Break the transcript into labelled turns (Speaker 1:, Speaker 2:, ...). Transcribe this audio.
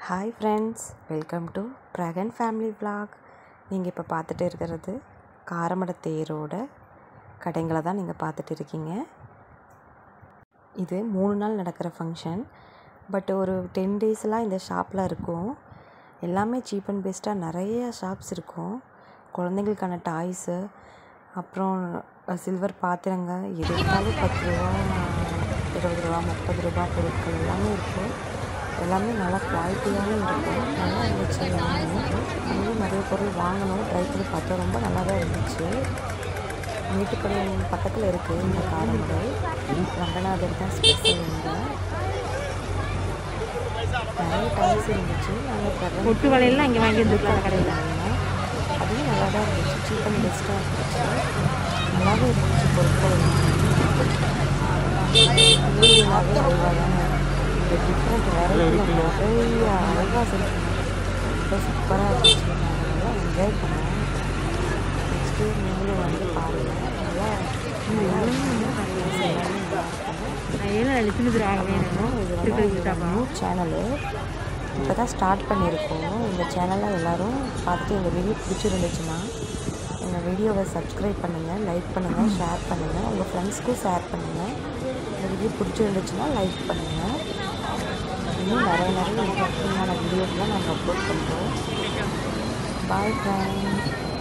Speaker 1: hi friends welcome to ப்ரகன் family vlog நீங்கள் இப்போ பார்த்துட்டு இருக்கிறது காரமட தேரோட கடைங்களை தான் நீங்கள் பார்த்துட்டு இருக்கீங்க இது மூணு நாள் நடக்கிற ஃபங்க்ஷன் பட் ஒரு டென் டேஸ்லாம் இந்த ஷாப்பில் இருக்கும் எல்லாமே சீப் அண்ட் பெஸ்ட்டாக நிறைய ஷாப்ஸ் இருக்கும் குழந்தைங்களுக்கான டாய்ஸு அப்புறம் சில்வர் பாத்திரங்க எது எடுத்தாலும் பத்து ரூபா இருபது ரூபா முப்பது ரூபா பொருட்கள் எல்லாமே இருக்கும் எல்லாமே நல்லா குவாலிட்டியாகவும் இருக்கும் நல்லா இருந்துச்சு எல்லாமே நம்மளும் நிறைய பொருள் வாங்கணும் ட்ரை பண்ணி பார்த்தோம் ரொம்ப நல்லா தான் இருந்துச்சு மேட்டுப்பாளையம் பக்கத்தில் இருக்குது இந்த காரமடை ரங்கநாதர் தான் ஸ்பெஷல் இங்கே நிறைய டாய்ஸ் இருந்துச்சு நாங்கள்
Speaker 2: ஒட்டு வளையல்லாம் இங்கே வாங்கி வந்துருக்கலாம் கடையில்
Speaker 1: அதுவும் நல்லா தான் இருந்துச்சு சீப் அண்ட் பெஸ்ட்டாக இருந்துச்சு நல்லாவே இருந்துச்சு பொருட்கள் ஊருனாவே அல்வா தானே இந்த டிஃப்ரெண்ட் வெரைட்டியில் நிறைய அல்வாஸ் இருக்கு ரொம்ப சூப்பராக இருந்துச்சு நாங்கள் நல்லா என்ஜாய் பண்ணோம் நெக்ஸ்ட்டு நீங்களும் வந்து பாருங்கள் நல்லா நல்லா இருக்கும் Taste எல்லாமே நல்லா இருக்கும்
Speaker 2: நான் ஏழை அழிச்சுன்னு ஆகவே வேணும்
Speaker 1: இது வந்து
Speaker 2: திருப்பதி
Speaker 1: எங்களோட
Speaker 2: சாப்பா
Speaker 1: நியூ சேனலு இப்போ தான் ஸ்டார்ட் பண்ணியிருக்கோம் இந்த சேனலை எல்லோரும் பார்த்துட்டு எங்கள் வீடியோ பிடிச்சிருந்துச்சுன்னா எங்கள் வீடியோவை சப்ஸ்கிரைப் பண்ணுங்கள் லைக் பண்ணுங்கள் ஷேர் பண்ணுங்கள் உங்கள் ஃப்ரெண்ட்ஸ்க்கும் ஷேர் பண்ணுங்கள் இந்த வீடியோ பிடிச்சிருந்துச்சுன்னா லைக் பண்ணுங்கள் இன்னும் நிறைய நிறைய இன்ட்ரெஸ்டிங்கான வீடியோஸ்லாம் நாங்கள் அப்லோட் பண்ணுறோம் பாய் ஃப்ரெண்ட்ஸ்